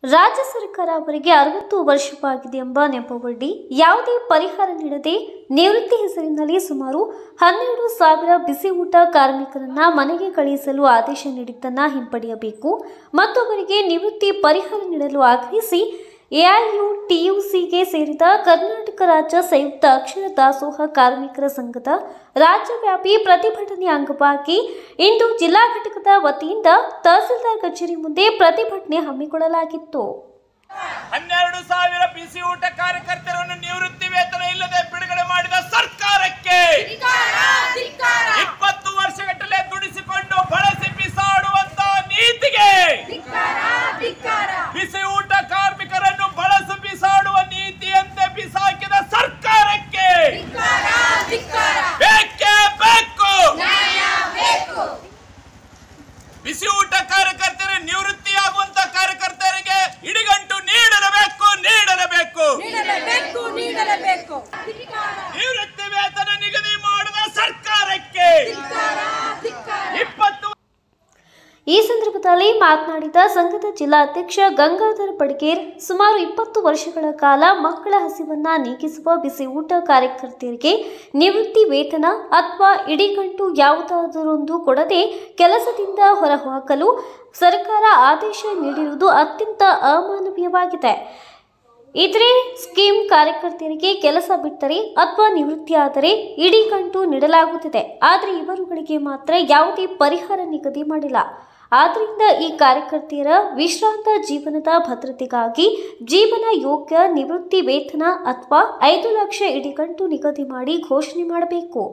ರಾಜ್ಯ ಸರ್ಕಾರ ಅವರಿಗೆ ಅರವತ್ತು ವರ್ಷವಾಗಿದೆ ಎಂಬ ನೆಪವೊಡ್ಡಿ ಯಾವುದೇ ಪರಿಹಾರ ನೀಡದೆ ನಿವೃತ್ತಿ ಹೆಸರಿನಲ್ಲಿ ಸುಮಾರು ಹನ್ನೆರಡು ಸಾವಿರ ಬಿಸಿ ಊಟ ಕಾರ್ಮಿಕರನ್ನ ಮನೆಗೆ ಕಳುಹಿಸಲು ಆದೇಶ ನೀಡಿದ್ದನ್ನ ಹಿಂಪಡೆಯಬೇಕು ಮತ್ತು ಅವರಿಗೆ ನಿವೃತ್ತಿ ಪರಿಹಾರ ನೀಡಲು ಆಗ್ರಹಿಸಿ ಎಐಯುಟಿಯುಸಿಗೆ ಸೇರಿದ ಕರ್ನಾಟಕ ರಾಜ್ಯ ಸಂಯುಕ್ತ ಅಕ್ಷರ ದಾಸೋಹ ಕಾರ್ಮಿಕರ ಸಂಘದ ರಾಜ್ಯವ್ಯಾಪಿ ಪ್ರತಿಭಟನೆ ಅಂಗವಾಗಿ ಇಂದು ಜಿಲ್ಲಾ ಘಟಕದ ವತಿಯಿಂದ ತಹಸೀಲ್ದಾರ್ ಕಚೇರಿ ಮುಂದೆ ಪ್ರತಿಭಟನೆ ಹಮ್ಮಿಕೊಳ್ಳಲಾಗಿತ್ತು ಹನ್ನೆರಡು ಸಾವಿರ ಬಿಸಿ ಊಟ ಕಾರ್ಯಕರ್ತರನ್ನು ನಿವೃತ್ತಿ ವೇತನ ಇಲ್ಲದೆ ಬಿಡುಗಡೆ ಮಾಡಿದ ಸರ್ಕಾರಕ್ಕೆ ಇಪ್ಪತ್ತು ವರ್ಷಗಟ್ಟಲೆ ದುಡಿಸಿಕೊಂಡು ಬಳಸಿ ಬಿಸಾಡುವಂತ ನೀತಿಗೆ ಬಿಸಿ ಊಟ ಕಾರ್ಮಿಕರನ್ನು ಬಳಸಿ ಬಿಸಾಡುವ ನೀತಿಯಂತೆ ಬಿಸಾಕಿದ ಸರ್ಕಾರಕ್ಕೆ ಬೇಕೇ ಬೇಕು ಬಿಸಿ ಊಟ ಕಾರ್ಯಕರ್ತರ ನಿವೃತ್ತಿಯಾಗುವಂತ ಕಾರ್ಯಕರ್ತರಿಗೆ ಇಡಿಗಂಟು ನೀಡಲೇಬೇಕು ನೀಡಲೇಬೇಕು ನೀಡಲೇಬೇಕು ನೀಡಲೇಬೇಕು ನಿವೃತ್ತಿ ವೇತನ ನಿಗದಿ ಮಾಡಿದ ಸರ್ಕಾರಕ್ಕೆ ಧಿಕ್ಕಾರ, ಧಿಕ್ಕಾರ. ಇಪ್ಪತ್ತು ಈ ಸಂದರ್ಭದಲ್ಲಿ ಮಾತನಾಡಿದ ಸಂಘದ ಜಿಲ್ಲಾಧ್ಯಕ್ಷ ಗಂಗಾಧರ್ ಪಡ್ಗೇರ್ ಸುಮಾರು ಇಪ್ಪತ್ತು ವರ್ಷಗಳ ಕಾಲ ಮಕ್ಕಳ ಹಸಿವನ್ನ ನೀಗಿಸುವ ಬಿಸಿ ಊಟ ಕಾರ್ಯಕರ್ತೆಯರಿಗೆ ನಿವೃತ್ತಿ ವೇತನ ಅಥವಾ ಇಡಿಗಂಟು ಯಾವುದಾದರೊಂದು ಕೊಡದೆ ಕೆಲಸದಿಂದ ಹೊರಹಾಕಲು ಸರ್ಕಾರ ಆದೇಶ ನೀಡಿರುವುದು ಅತ್ಯಂತ ಅಮಾನವೀಯವಾಗಿದೆ ಇದ್ರೆ ಸ್ಕೀಮ್ ಕಾರ್ಯಕರ್ತೆಯರಿಗೆ ಕೆಲಸ ಬಿಟ್ಟರೆ ಅಥವಾ ನಿವೃತ್ತಿಯಾದರೆ ಇಡೀ ಕಂಟು ನೀಡಲಾಗುತ್ತಿದೆ ಆದರೆ ಇವರುಗಳಿಗೆ ಮಾತ್ರ ಯಾವುದೇ ಪರಿಹಾರ ನಿಗದಿ ಮಾಡಿಲ್ಲ ಆದ್ದರಿಂದ ಈ ಕಾರ್ಯಕರ್ತೆಯರ ವಿಶ್ರಾಂತ ಜೀವನದ ಭದ್ರತೆಗಾಗಿ ಜೀವನ ಯೋಗ್ಯ ನಿವೃತ್ತಿ ವೇತನ ಅಥವಾ ಐದು ಲಕ್ಷ ಇಡಿಗಂಟು ನಿಗದಿ ಮಾಡಿ ಘೋಷಣೆ ಮಾಡಬೇಕು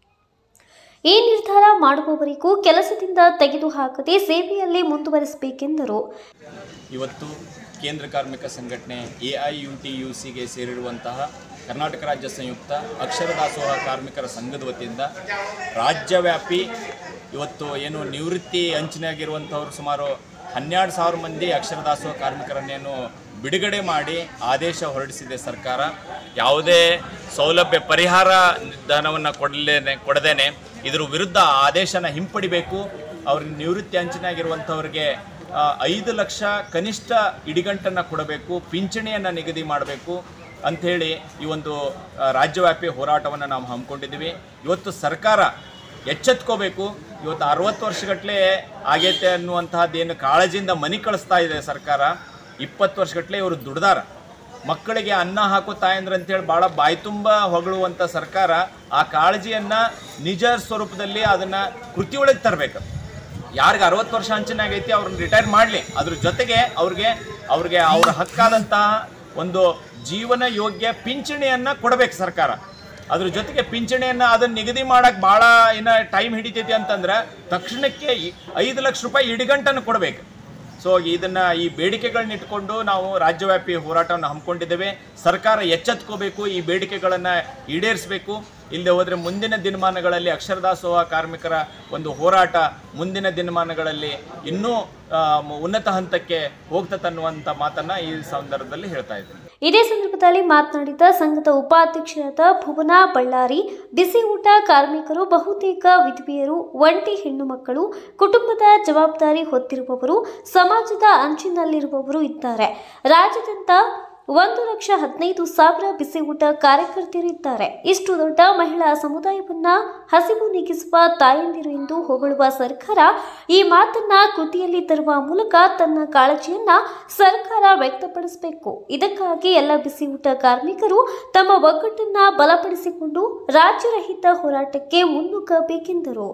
ಈ ನಿರ್ಧಾರ ಮಾಡುವವರಿಗೂ ಕೆಲಸದಿಂದ ತೆಗೆದುಹಾಕದೆ ಸೇವೆಯಲ್ಲಿ ಮುಂದುವರಿಸಬೇಕೆಂದರು ಇವತ್ತು ಕೇಂದ್ರ ಕಾರ್ಮಿಕ ಸಂಘಟನೆ A I U T U ಸಿಗೆ ಸೇರಿರುವಂತಹ ಕರ್ನಾಟಕ ರಾಜ್ಯ ಸಂಯುಕ್ತ ಅಕ್ಷರ ದಾಸೋಹ ಕಾರ್ಮಿಕರ ಸಂಘದ ವತಿಯಿಂದ ರಾಜ್ಯವ್ಯಾಪಿ ಇವತ್ತು ಏನು ನಿವೃತ್ತಿ ಅಂಚಿನಾಗಿರುವಂಥವ್ರು ಸುಮಾರು ಹನ್ನೆರಡು ಸಾವಿರ ಮಂದಿ ಅಕ್ಷರ ದಾಸೋಹ ಕಾರ್ಮಿಕರನ್ನೇನು ಬಿಡುಗಡೆ ಮಾಡಿ ಆದೇಶ ಹೊರಡಿಸಿದೆ ಸರ್ಕಾರ ಯಾವುದೇ ಸೌಲಭ್ಯ ಪರಿಹಾರ ಧನವನ್ನು ಕೊಡಲೇನೆ ಕೊಡದೇನೆ ಇದ್ರ ವಿರುದ್ಧ ಆದೇಶನ ಹಿಂಪಡಿಬೇಕು ಅವ್ರಿಗೆ ನಿವೃತ್ತಿ ಅಂಚಿನಾಗಿರುವಂಥವ್ರಿಗೆ ಆ, ಐದು ಲಕ್ಷ ಕನಿಷ್ಠ ಇಡಿಗಂಟನ್ನು ಕೊಡಬೇಕು ಪಿಂಚಣಿಯನ್ನು ನಿಗದಿ ಮಾಡಬೇಕು ಅಂಥೇಳಿ ಈ ಒಂದು ಆ, ರಾಜ್ಯವ್ಯಾಪಿ ಹೋರಾಟವನ್ನು ನಾವು ಹಮ್ಮಿಕೊಂಡಿದ್ದೀವಿ ಇವತ್ತು ಸರ್ಕಾರ ಎಚ್ಚೆತ್ಕೋಬೇಕು ಇವತ್ತು ಅರವತ್ತು ವರ್ಷಗಟ್ಟಲೆ ಆಗೈತೆ ಅನ್ನುವಂತಹದ್ದೇನು ಕಾಳಜಿಯಿಂದ ಮನೆ ಕಳಿಸ್ತಾ ಇದೆ ಸರ್ಕಾರ ಇಪ್ಪತ್ತು ವರ್ಷಗಟ್ಟಲೆ ಇವರು ದುಡ್ದಾರ ಮಕ್ಕಳಿಗೆ ಅನ್ನ ಹಾಕೋ ತಾಯಂದ್ರ ಅಂತೇಳಿ ಭಾಳ ಬಾಯಿ ತುಂಬ ಹೊಗಳುವಂಥ ಸರ್ಕಾರ ಆ ಕಾಳಜಿಯನ್ನು ನಿಜ ಸ್ವರೂಪದಲ್ಲಿ ಅದನ್ನು ಕೃತಿಯೊಳಗೆ ತರಬೇಕು ಯಾರಿಗೆ ಅರವತ್ತು ವರ್ಷ ಅಂಚನಾಗೈತಿ ಅವ್ರನ್ನ ರಿಟೈರ್ ಮಾಡಲಿ ಅದ್ರ ಜೊತೆಗೆ ಅವ್ರಿಗೆ ಅವ್ರಿಗೆ ಅವ್ರ ಹಕ್ಕಾದಂತಹ ಒಂದು ಜೀವನ ಯೋಗ್ಯ ಪಿಂಚಣಿಯನ್ನು ಕೊಡಬೇಕು ಸರ್ಕಾರ ಅದ್ರ ಜೊತೆಗೆ ಪಿಂಚಣಿಯನ್ನು ಅದನ್ನ ನಿಗದಿ ಮಾಡಕ್ಕೆ ಭಾಳ ಇನ್ನು ಟೈಮ್ ಹಿಡಿತೈತಿ ಅಂತಂದ್ರೆ ತಕ್ಷಣಕ್ಕೆ ಈ ಐದು ಲಕ್ಷ ರೂಪಾಯಿ ಇಡಿಗಂಟನ್ನು ಕೊಡಬೇಕು ಸೊ ಇದನ್ನ ಈ ಬೇಡಿಕೆಗಳನ್ನ ಇಟ್ಕೊಂಡು ನಾವು ರಾಜ್ಯವ್ಯಾಪಿ ಹೋರಾಟವನ್ನು ಹಮ್ಮಿಕೊಂಡಿದ್ದೇವೆ ಸರ್ಕಾರ ಎಚ್ಚೆತ್ಕೋಬೇಕು ಈ ಬೇಡಿಕೆಗಳನ್ನು ಈಡೇರಿಸಬೇಕು ಇಲ್ಲದೆ ಹೋದರೆ ಮುಂದಿನ ದಿನಮಾನಗಳಲ್ಲಿ ಅಕ್ಷರದಾಸೋಹ ಕಾರ್ಮಿಕರ ಒಂದು ಹೋರಾಟ ಮುಂದಿನ ದಿನಮಾನಗಳಲ್ಲಿ ಇನ್ನೂ ಆ, ಉನ್ನತ ಹಂತಕ್ಕೆ ಹೋಗ್ತತನ್ನುವಂಥ ಮಾತನ್ನು ಈ ಸಂದರ್ಭದಲ್ಲಿ ಹೇಳ್ತಾ ಇದ್ದೀನಿ ಇದೇ ಸಂದರ್ಭದಲ್ಲಿ ಮಾತನಾಡಿದ ಸಂಘದ ಉಪಾಧ್ಯಕ್ಷರಾದ ಭುವನಾ ಬಳ್ಳಾರಿ ಬಿಸಿ ಊಟ ಕಾರ್ಮಿಕರು ಬಹುತೇಕ ವಿಧವೆಯರು ಒಂಟಿ ಹೆಣ್ಣು ಮಕ್ಕಳು ಕುಟುಂಬದ ಜವಾಬ್ದಾರಿ ಹೊತ್ತಿರುವವರು ಸಮಾಜದ ಅಂಚಿನಲ್ಲಿರುವವರು ಇದ್ದಾರೆ ರಾಜ್ಯಾದ್ಯಂತ ಒಂದು ಲಕ್ಷ ಹದಿನೈದು ಸಾವಿರ ಬಿಸಿ ಊಟ ಕಾರ್ಯಕರ್ತೆಯರಿದ್ದಾರೆ ಇಷ್ಟು ದೊಡ್ಡ ಮಹಿಳಾ ಸಮುದಾಯವನ್ನ ಹಸಿವು ನೀಗಿಸುವ ತಾಯಂದಿರು ಎಂದು ಹೊಗಳುವ ಸರ್ಕಾರ ಈ ಮಾತನ್ನ ಕೃತಿಯಲ್ಲಿ ತರುವ ಮೂಲಕ ತನ್ನ ಕಾಳಜಿಯನ್ನ ಸರ್ಕಾರ ವ್ಯಕ್ತಪಡಿಸಬೇಕು ಇದಕ್ಕಾಗಿ ಎಲ್ಲ ಬಿಸಿ ಊಟ ಕಾರ್ಮಿಕರು ತಮ್ಮ ಒಗ್ಗಟ್ಟನ್ನ ಬಲಪಡಿಸಿಕೊಂಡು ರಾಜ್ಯರಹಿತ ಹೋರಾಟಕ್ಕೆ ಮುನ್ನುಗ್ಗಬೇಕೆಂದರು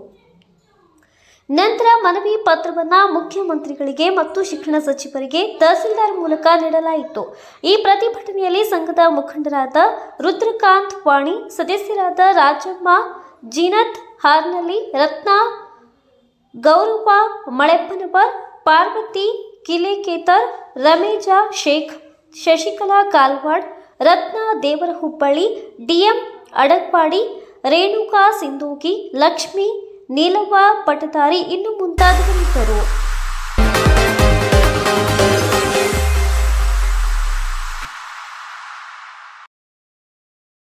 ನಂತರ ಮನವಿ ಪತ್ರವನ್ನ ಮುಖ್ಯಮಂತ್ರಿಗಳಿಗೆ ಮತ್ತು ಶಿಕ್ಷಣ ಸಚಿವರಿಗೆ ತಹಸೀಲ್ದಾರ್ ಮೂಲಕ ನೀಡಲಾಯಿತು ಈ ಪ್ರತಿಭಟನೆಯಲ್ಲಿ ಸಂಘದ ಮುಖಂಡರಾದ ರುದ್ರಕಾಂತ್ ವಾಣಿ ಸದಸ್ಯರಾದ ರಾಜಮ್ಮ ಜೀನತ್ ಹಾರ್ನಳ್ಳಿ ರತ್ನ ಗೌರವ ಮಳೆಪ್ಪನವರ್ ಪಾರ್ವತಿ ಕಿಲೇಕೇತರ್ ರಮೇಜ ಶೇಖ್ ಶಶಿಕಲಾ ಕಾಲ್ವಾಡ್ ರತ್ನ ದೇವರ ಹುಬ್ಬಳ್ಳಿ ಡಿಎಂ ಅಡಗ್ಪಾಡಿ ರೇಣುಕಾ ಸಿಂಧೋಗಿ ಲಕ್ಷ್ಮಿ ನೀಲವ್ವ ಪಟದಾರಿ ಇನ್ನು ಮುಂತಾದವರಿದ್ದರು